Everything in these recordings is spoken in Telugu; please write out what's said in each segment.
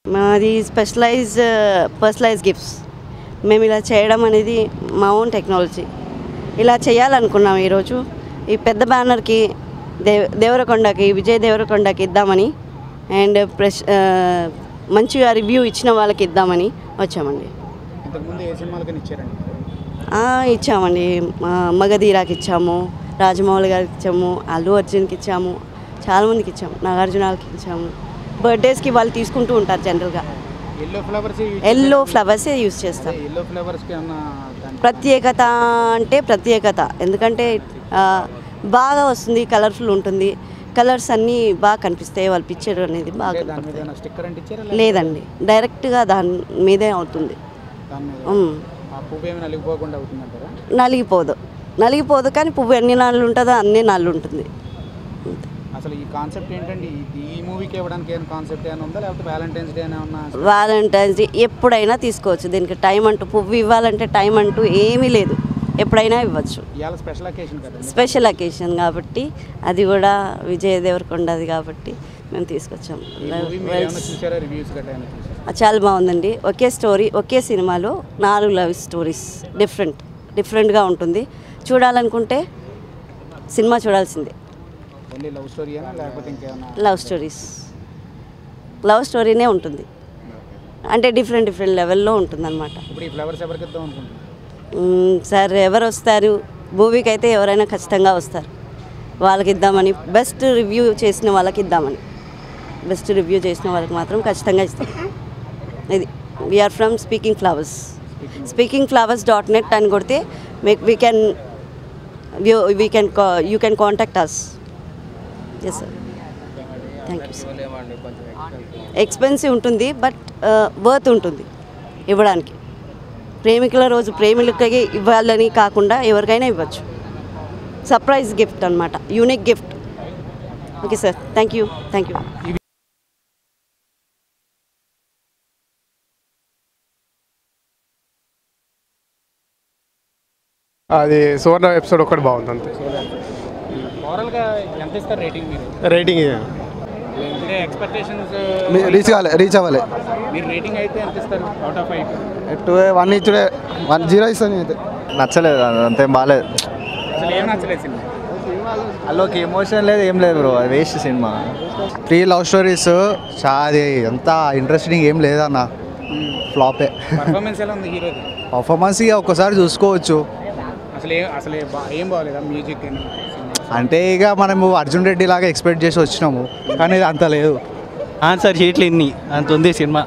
మాది స్పెషలైజ్ పర్సనలైజ్ గిఫ్ట్స్ మేము ఇలా చేయడం అనేది మా ఓన్ టెక్నాలజీ ఇలా చేయాలనుకున్నాం ఈరోజు ఈ పెద్ద బ్యానర్కి దేవ దేవరకొండకి విజయ్ దేవరకొండకి ఇద్దామని అండ్ ప్రెస్ ఆ, మంచిగా రివ్యూ ఇచ్చిన వాళ్ళకి ఇద్దామని వచ్చామండి ఇంతకుముందు ఏ సినిమాలకని ఇచ్చారండి ఆ, ఇచ్చామండి మా మగధీరాకి ఇచ్చాము రాజమౌళి గారికి ఇచ్చాము అల్లు అర్జున్కి ఇచ్చాము చాలామందికి ఇచ్చాము నాగార్జునాలకి ఇచ్చాము బర్త్డేస్కి వాళ్ళు తీసుకుంటూ ఉంటారు జనరల్గా ఎల్లో ఫ్లవర్స్ ఎల్లో ఫ్లవర్సే యూస్ చేస్తాం ఎల్లో ఫ్లవర్స్కి ఏమన్నా దాని ప్రత్యేకత అంటే ప్రత్యేకత ఎందుకంటే ఆ, బాగా వస్తుంది కలర్ఫుల్ ఉంటుంది కలర్స్ అన్నీ బాగా కనిపిస్తాయి వాళ్ళ పిక్చర్ అనేది బాగా అంటే దాని మీద కనపడతాయి ఏమైనా స్టిక్కర్ అంటే ఇచ్చారా లేదండి డైరెక్ట్గా దాని మీదే అవుతుంది దాని మీద ఉమ్. ఆ పువ్వు ఏమి నలిగిపోకుండా అవుతుందంటారా నలిగిపోదు నలిగిపోదు కానీ పువ్వు ఎన్ని నాళ్ళు ఉంటుందో అన్ని నాళ్ళు ఉంటుంది అసలు ఈ కాన్సెప్ట్ ఏంటండి ఇది ఈ మూవీకి ఇవ్వడానికి ఏమైనా కాన్సెప్ట్ ఏమైనా ఉందా లేకపోతే వ్యాలంటైన్స్ డే ఏమైనా వ్యాలంటైన్స్ డే ఎప్పుడైనా తీసుకోవచ్చు దీనికి టైం అంటూ పువ్వు ఇవ్వాలంటే టైం అంటూ ఏమీ లేదు ఎప్పుడైనా ఇవ్వచ్చు ఇవాళ స్పెషల్ అకేషన్ కదండి స్పెషల్ అకేషన్ కాబట్టి అది కూడా విజయ్ దేవరకొండది కాబట్టి మేము తీసుకొచ్చాం ఈ మూవీ మీరు ఏమైనా చూసారా రివ్యూస్ గట్రా ఏమైనా చూసారా చాలా బాగుందండి ఒకే స్టోరీ ఒకే సినిమాలో నాలుగు లవ్ స్టోరీస్ డిఫరెంట్ డిఫరెంట్గా ఉంటుంది చూడాలనుకుంటే సినిమా చూడాల్సిందే ఓన్లీ లవ్ స్టోరీనా లేకపోతే ఇంకేమైనా లవ్ స్టోరీస్ లవ్ స్టోరీనే ఉంటుంది అంటే డిఫరెంట్ డిఫరెంట్ లెవెల్లో ఉంటుందన్నమాట ఇప్పుడు ఈ ఫ్లవర్స్ ఎవరికి ఇద్దాం అనుకుంటున్నాను మ్మ్, సార్ ఎవరు వస్తారు మూవీకి అయితే ఎవరైనా ఖచ్చితంగా వస్తారు వాళ్ళకి ఇద్దామని బెస్ట్ రివ్యూ చేసిన వాళ్ళకి ఇద్దామని బెస్ట్ రివ్యూ చేసిన వాళ్ళకి మాత్రం ఖచ్చితంగా ఇస్తాం ఇది we are from speaking flowers speaking flowers dot net అని కొడితే మీకు we can we can you can contact us yes sir thank you sir expensive ఉంటుంది బట్ వర్త్ ఉంటుంది ఇవ్వడానికి ప్రేమికుల రోజు ప్రేమికులకి ఇవ్వాలని కాకుండా ఎవరికైనా ఇవ్వచ్చు సర్ప్రైజ్ గిఫ్ట్ అనమాట unique gift okay sir thank you thank you అది సువర్ణ ఎపిసోడ్ ఒకటి బాగుంది అంతే ఓవరాల్గా ఎంత ఇస్తారు రేటింగ్ మీరు రేటింగ్ ఇది. అంటే ఎక్స్పెక్టేషన్స్ మీ- రీచ్ కావాలి రీచ్ అవ్వాలి మీరు రేటింగ్ అయితే ఎంత ఇస్తారు out of five two one ఇచ్చుడే వన్ జీరో ఇస్తాను అయితే నచ్చలేదు అంతేం బాగాలేదు అసలు ఏం నచ్చలేదు సినిమా అందులోకి ఎమోషన్ లేదు ఏం లేదు బ్రో అది waste cinema three love stories చాలా అది ఎంత ఇంట్రెస్టింగ్ ఏం లేదన్న ఫ్లాపే పర్ఫార్మెన్స్ ఎలా ఉంది హీరోది పర్ఫార్మెన్స్ ఇక ఒక్కసారి చూసుకోవచ్చు అసలు ఏం అసలు ఏ- బా- ఏం బాగలేదా మ్యూజిక్ కానీ అంటే ఇక మనము అర్జున్ రెడ్డి లాగా ఎక్స్పెక్ట్ చేసి వచ్చినాము కానీ ఇది అంత లేదు ఆన్సర్ షీట్లు ఇన్ని అంత ఉంది సినిమా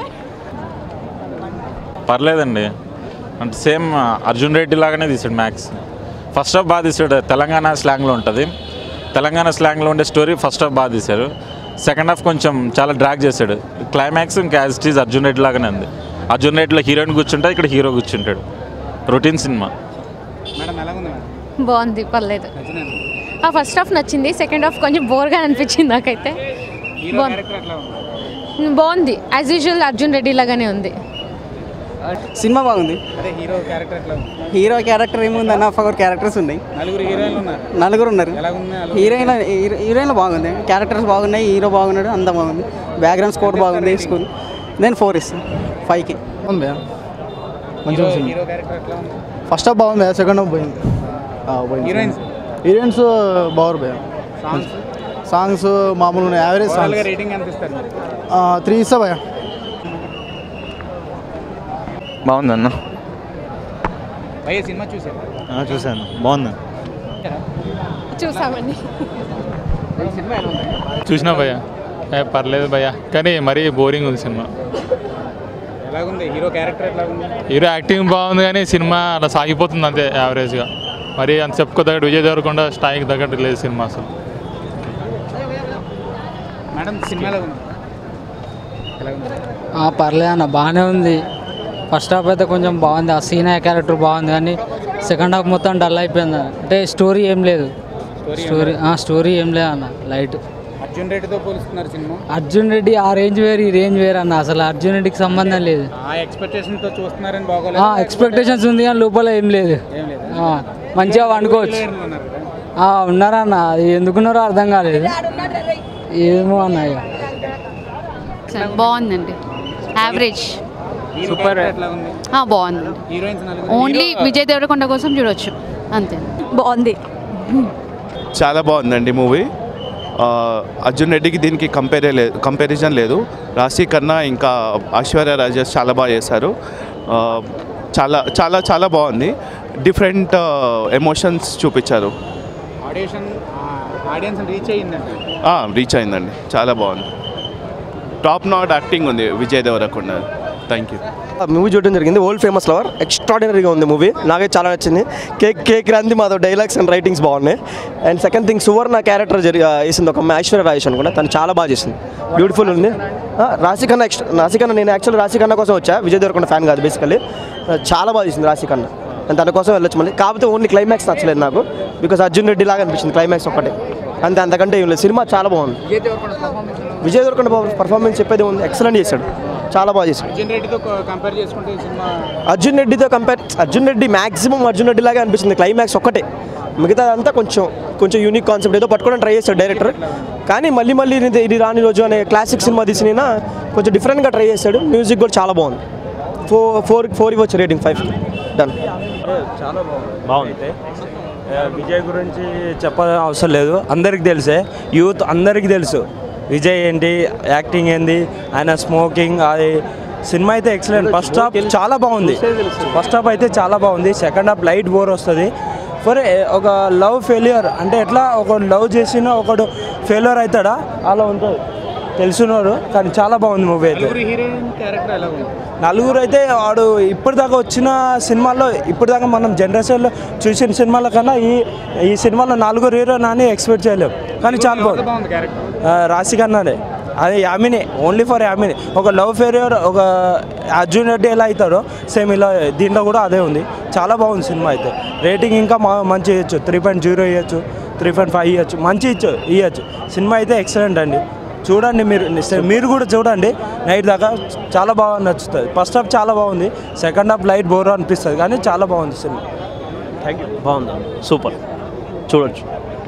పర్లేదండి అంటే సేమ్ అర్జున్ రెడ్డి లాగానే తీసాడు మ్యాక్స్ ఫస్ట్ హాఫ్ బాగా తీసాడు తెలంగాణ స్లాంగ్లో ఉంటుంది తెలంగాణ స్లాంగ్లో ఉండే స్టోరీ ఫస్ట్ హాఫ్ బాగా తీశారు సెకండ్ హాఫ్ కొంచెం చాలా డ్రాగ్ చేశాడు క్లైమాక్స్ ఇంకా as it is Arjun Reddy లాగానే ఉంది అర్జున్ రెడ్డిలో హీరోయిన్ కూర్చుంటే ఇక్కడ హీరో కూర్చుంటాడు రొటీన్ సినిమా మేడం ఎలా ఉంది మేడం బాగుంది పర్లేదు నచ్చినాను ఆ ఫస్ట్ హాఫ్ నచ్చింది సెకండ్ హాఫ్ కొంచెం బోర్గా అనిపించింది నాకైతే హీరో బాగుంది. క్యారెక్టర్ ఎట్లా ఉంది బాగుంది యాజ్ యూజువల్ అర్జున్ రెడ్డి లాగానే ఉంది సినిమా బాగుంది అదే హీరో క్యారెక్టర్ ఎట్లా ఉంది హీరో క్యారెక్టర్ ఏముంది అన్న ఫోర్ క్యారెక్టర్స్ ఉన్నాయి నలుగురు హీరోయిన్లు ఉన్నారు నలుగురు ఉన్నారు ఎలా ఉంది నలుగురు? హీరోయిన్ హీరోయిన్లు బాగుంది క్యారెక్టర్స్ బాగున్నాయి హీరో బాగున్నాడు అంత బాగుంది బ్యాక్గ్రౌండ్ స్కోర్ బాగుంది స్కూల్ నేను ఫోర్ ఇస్తాను ఫైవ్కి బాగుంది భయ్యా. హీరో హీరో క్యారెక్టర్ ఎట్లా ఉంది ఫస్ట్ హాఫ్ బాగుంది భయ్యా, సెకండ్ హాఫ్ పోయింది ఆ, పోయింది హీరోయిన్స్ హీరోయిన్స్ బాగుంది భయ్యా సాంగ్స్ సాంగ్స్ మామూలు ఉన్నాయి యావరేజ్ ఓవరాల్గా సాంగ్స్ రేటింగ్ ఎంత ఇస్తారు మీరు త్రీ ఇస్తా భయ్యా బాగుందన్న భయ్య సినిమా చూసారు చూశాను బాగుంది చూసామండి సినిమా ఎలా ఉంది చూసినా భయ్య ఏ, పర్లేదు భయ్య కానీ మరీ బోరింగ్ ఉంది సినిమా ఎలాగుంది హీరో క్యారెక్టర్ ఎట్లా ఉంది హీరో యాక్టింగ్ బాగుంది కానీ సినిమా అలా సాగిపోతుంది అంతే యావరేజ్గా మరి అంత చెప్పుకోదగ్గట్టు విజయ్ దేవరకొండ స్థాయికి తగ్గట్టు లేదు సినిమా అసలు మేడం సినిమా ఎలా ఉంది ఎలా ఉంది పర్లేదు అన్న బాగానే ఉంది ఫస్ట్ హాఫ్ అయితే కొంచెం బాగుంది ఆ సీనా క్యారెక్టర్ బాగుంది కానీ సెకండ్ హాఫ్ మొత్తం డల్ అయిపోయింది అన్న. అంటే స్టోరీ ఏం లేదు స్టోరీ స్టోరీ ఏం లేదు అన్న లైట్ అర్జున్ రెడ్డితో పోలుస్తున్నారు సినిమా అర్జున్ రెడ్డి ఆ రేంజ్ వేరు ఈ రేంజ్ వేరు అన్న అసలు అర్జున్ రెడ్డికి సంబంధం లేదు ఆ ఎక్స్పెక్టేషన్ తో చూస్తున్నారని బాగోలేదు ఎక్స్పెక్టేషన్స్ ఉంది కానీ లోపల ఏం లేదు ఏం లేదు ఆ, మంచిగా వండుకోవచ్చు హీరోయిన్లు ఉన్నారు కదా ఆ, ఉన్నారన్న అది ఎందుకున్నారో అర్థం కాలేదు ఏమో అన్న ఇక బాగుందండి యావరేజ్ సూపర్ ఎట్లా ఉంది బాగుంది హీరోయిన్స్ నలుగురు ఓన్లీ విజయ్ దేవరకొండ కోసం చూడొచ్చు అంతే బాగుంది చాలా బాగుందండి మూవీ అర్జున్ రెడ్డికి దీనికి కంపేరే లేదు కంపారిజన్ లేదు రాశి కన్నా ఇంకా ఐశ్వర్య రాజేష్ చాలా బాగా చేశారు ఆ, చాలా చాలా చాలా బాగుంది డిఫరెంట్ ఎమోషన్స్ చూపించారు ఆడిషన్ ఆడియన్స్ రీచ్ అయ్యిందండి రీచ్ అయిందండి చాలా బాగుంది టాప్ నాట్ యాక్టింగ్ ఉంది Vijay Deverakonda thank you movie చూడడం జరిగింది ఓల్డ్ ఫేమస్ లవర్ ఎక్స్ట్రాడినరీగా ఉంది మూవీ నాకైతే చాలా నచ్చింది కేక్ కేక్ Kranthi Madhav dialogues and writings బాగున్నాయి and second thing Suvarna character జరిగి వేసింది ఒక అమ్మాయి ఐశ్వర్య రాజేష్ అనుకుంటా తను చాలా బాగా చేసింది బ్యూటిఫుల్ ఉంది ఆ, రాశి ఖన్నా ఎక్స్ట్రా రాశి ఖన్నా నేను యాక్చువల్ రాశి ఖన్నా కోసం వచ్చా విజయ్ దేవరకొండ ఫ్యాన్ కాదు బేసికల్లీ చాలా బాగా చేసింది రాశి ఖన్నా నేను తన కోసం వెళ్ళొచ్చు మళ్ళీ కాకపోతే ఓన్లీ క్లైమాక్స్ నచ్చలేదు నాకు బికాస్ అర్జున్ రెడ్డి లాగా అనిపించింది క్లైమాక్స్ ఒకటి అంతే అంతకంటే ఏం లేదు సినిమా చాలా బాగుంది విజయ్ దేవరకొండ పర్ఫార్మెన్స్ చెప్పేది ఉంది ఎక్సలెంట్ చేశాడు చాలా బాగా చేశాడు అర్జున్ రెడ్డితో కంపేర్ చేసుకుంటే ఈ సినిమా అర్జున్ రెడ్డితో కంపేర్ అర్జున్ రెడ్డి మాక్సిమం అర్జున్ రెడ్డి లాగా అనిపిస్తుంది క్లైమాక్స్ ఒక్కటే మిగతా అంతా కొంచెం కొంచెం యూనిక్ కాన్సెప్ట్ ఏదో పట్టుకోవడం ట్రై చేస్తాడు డైరెక్టర్ కానీ మళ్ళీ మళ్ళీ ఇది ఇది రాని రోజు అనే క్లాసిక్ సినిమా తీసిన కొంచెం డిఫరెంట్గా ట్రై చేశాడు మ్యూజిక్ కూడా చాలా బాగుంది ఫోర్ ఫోర్ ఫోర్ ఇవ్వచ్చు రేటింగ్ ఫైవ్ డన్ చాలా బాగుంది బాగుంది విజయ్ గురించి చెప్పాల్సిన అవసరం లేదు అందరికి తెలుసే యూత్ అందరికీ తెలుసు విజయ్ ఏంటి యాక్టింగ్ ఏంది ఆయన స్మోకింగ్ అది సినిమా అయితే ఎక్సలెంట్ ఫస్ట్ హాఫ్ చాలా బాగుంది ఫస్ట్ హాఫ్ అయితే చాలా బాగుంది సెకండ్ హాఫ్ లైట్ బోర్ వస్తుంది ఫర్ ఒక లవ్ ఫెయిల్యూర్ అంటే ఎట్లా ఒక లవ్ చేసిన ఒకడు ఫెయిల్యూర్ అవుతాడా అలా ఉంటుంది తెలిసినోడు కానీ చాలా బాగుంది మూవీ అయితే నలుగురు హీరోయిన్ క్యారెక్టర్ ఎలా ఉంది నలుగురు అయితే వాడు ఇప్పటిదాకా వచ్చిన సినిమాల్లో ఇప్పటిదాకా మనం జనరేషన్లో చూసిన సినిమాల కన్నా ఈ ఈ సినిమాలో నలుగురు హీరో అని ఎక్స్పెక్ట్ చేయలేము కానీ చాలా బాగుంది బాగుంది క్యారెక్టర్ ఆ, రాశి కన్నానే అది యామిని ఓన్లీ ఫర్ యామిని ఒక లవ్ ఫెయిల్యూర్ ఒక అర్జున్ రెడ్డి ఎలా అవుతాడో సేమ్ ఇలా దీంట్లో కూడా అదే ఉంది చాలా బాగుంది సినిమా అయితే రేటింగ్ ఇంకా మా- మంచి ఇవ్వచ్చు త్రీ పాయింట్ జీరో ఇవ్వచ్చు త్రీ పాయింట్ ఫైవ్ ఇవ్వచ్చు మంచి ఇచ్చు ఇవ్వచ్చు సినిమా అయితే ఎక్సలెంట్ అండి చూడండి మీరు మీరు కూడా చూడండి నైట్ దాకా చాలా బాగా నచ్చుతుంది ఫస్ట్ హాఫ్ చాలా బాగుంది సెకండ్ హాఫ్ లైట్ బోర్ అనిపిస్తుంది కానీ చాలా బాగుంది సినిమా థ్యాంక్ యూ బాగుంది సూపర్ చూడొచ్చు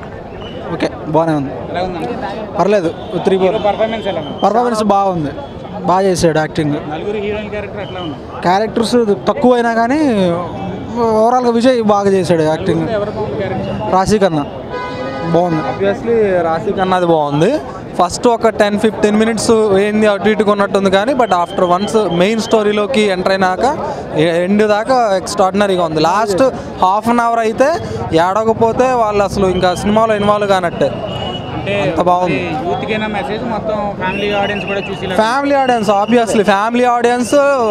ఓకే బాగానే ఉంది ఎలా ఉందండి పర్లేదు త్రీ ఫోర్ పర్ఫార్మెన్స్ ఎలా ఉంది పర్ఫార్మెన్స్ బాగుంది బాగా చేశాడు యాక్టింగ్ నలుగురు హీరోయిన్ క్యారెక్టర్ ఎట్లా ఉంది క్యారెక్టర్స్ తక్కువ అయినా కానీ ఓవరాల్గా విజయ్ బాగా చేశాడు యాక్టింగ్ ఎవరు బాగుంది క్యారెక్టర్ రాశి కన్నా బాగుంది ఆబ్వియస్లీ రాశి కన్నాది బాగుంది ఫస్ట్ ఒక టెన్ ఫిఫ్టీన్ మినిట్స్ ఏంది అటు ఇటుగా ఉన్నట్టుంది కానీ బట్ ఆఫ్టర్ వన్స్ మెయిన్ స్టోరీలోకి ఎంటర్ అయినాక ఎండ్ దాకా ఎక్స్ట్రాడినరీగా ఉంది లాస్ట్ హాఫ్ అన్ అవర్ అయితే ఏడవకపోతే వాళ్ళు అసలు ఇంకా సినిమాలో ఇన్వాల్వ్ కానట్టే అంటే అంత బాగుంది యూత్ కైనా మెసేజ్ మొత్తం ఫ్యామిలీ ఆడియన్స్ కూడా చూసి ఇలా- family audience obviously family audience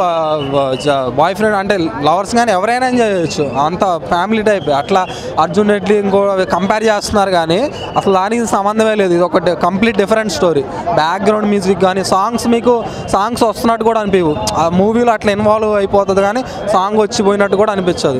boyfriend అంటే లవర్స్ కానీ ఎవరైనా ఎంజాయ్ చేయొచ్చు అంత ఫ్యామిలీ టైప్ అట్లా అర్జున్ రెడ్డి ఇంకో కంపేర్ చేస్తున్నారు కానీ అసలు దానికి సంబంధమే లేదు ఇది ఒక complete different story background music కానీ సాంగ్స్ మీకు సాంగ్స్ వస్తున్నట్టు కూడా అనిపించవు ఆ మూవీలో అట్లా ఇన్వాల్వ్ అయిపోతుంది కానీ సాంగ్ వచ్చి పోయినట్టు కూడా అనిపించదు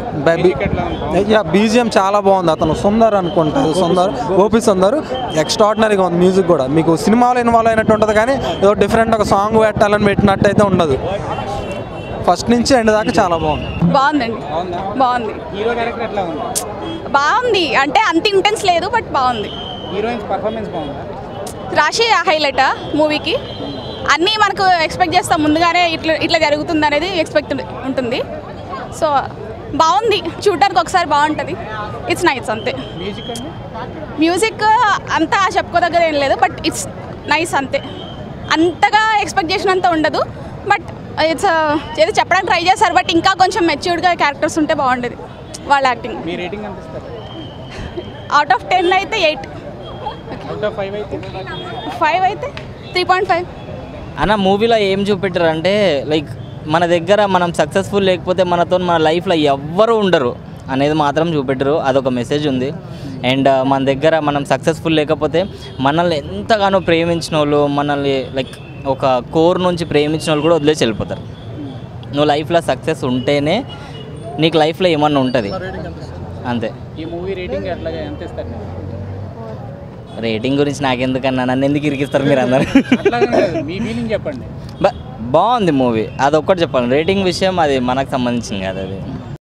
బీజిఎం చాలా బాగుంది అతను సుందర్ అనుకుంటారు సుందర్ ఓపి సుందర్ ఎక్స్ట్రాడినరీగా ఉంది మ్యూజిక్ కూడా మీకు సినిమాలో ఇన్వాల్వ్ అయినట్టు ఉంటుంది కానీ ఏదో డిఫరెంట్ ఒక సాంగ్ పెట్టాలని పెట్టినట్టు అయితే ఉండదు ఫస్ట్ నుంచి ఎండ్ దాకా చాలా బాగుంది బాగుందండి బాగుంది హీరో క్యారెక్టర్ ఎట్లా ఉంది బాగుంది అంటే అంత ఇంటెన్స్ లేదు బట్ బాగుంది హీరోయిన్స్ పర్ఫార్మెన్స్ బాగుందా రాశి హైలైట్ మూవీకి అన్నీ మనకు ఎక్స్పెక్ట్ చేస్తాం ముందుగానే ఇట్లా ఇట్లా జరుగుతుంది అనేది ఎక్స్పెక్ట్ ఉంటుంది సో బాగుంది చూడడానికి ఒకసారి బాగుంటుంది ఇట్స్ నైస్ అంతే మ్యూజిక్ అండి మ్యూజిక్ అంతా చెప్పుకోదగ్గర ఏం లేదు బట్ ఇట్స్ నైస్ అంతే అంతగా ఎక్స్పెక్ట్ చేసినంత ఉండదు బట్ ఇట్స్ ఏదో చెప్పడానికి ట్రై చేస్తారు బట్ ఇంకా కొంచెం మెచ్యూర్డ్గా క్యారెక్టర్స్ ఉంటే బాగుండేది వాళ్ళ యాక్టింగ్ మీ రేటింగ్ ఎంత ఇస్తారు అవుట్ ఆఫ్ టెన్ అయితే ఎయిట్ అవుట్ ఆఫ్ ఫైవ్ అయితే ఫైవ్ అయితే త్రీ పాయింట్ ఫైవ్ అన్న మూవీలో ఏం చూపెట్టారు అంటే లైక్ మన దగ్గర మనం సక్సెస్ఫుల్ లేకపోతే మనతో మన లైఫ్లో ఎవ్వరు ఉండరు అనేది మాత్రం చూపెట్టరు అదొక మెసేజ్ ఉంది అండ్ మన దగ్గర మనం సక్సెస్ఫుల్ లేకపోతే మనల్ని ఎంతగానో ప్రేమించిన వాళ్ళు మనల్ని లైక్ ఒక కోర్ నుంచి ప్రేమించిన వాళ్ళు కూడా వదిలేసి వెళ్ళిపోతారు నువ్వు లైఫ్లో సక్సెస్ ఉంటేనే నీకు లైఫ్లో ఏమన్నా ఉంటుంది అంతే ఈ మూవీ రేటింగ్ ఎట్లాగా ఎంత ఇస్తారు మీరు? రేటింగ్ గురించి నాకెందుకన్నా నన్ను ఎందుకు ఇరికిస్తారు మీరు అందరు అట్లాగే కాదు, మీ ఫీలింగ్ చెప్పండి బా బాగుంది మూవీ అదొక్కటి చెప్పాలి రేటింగ్ విషయం అది మనకు సంబంధించింది కాదు అది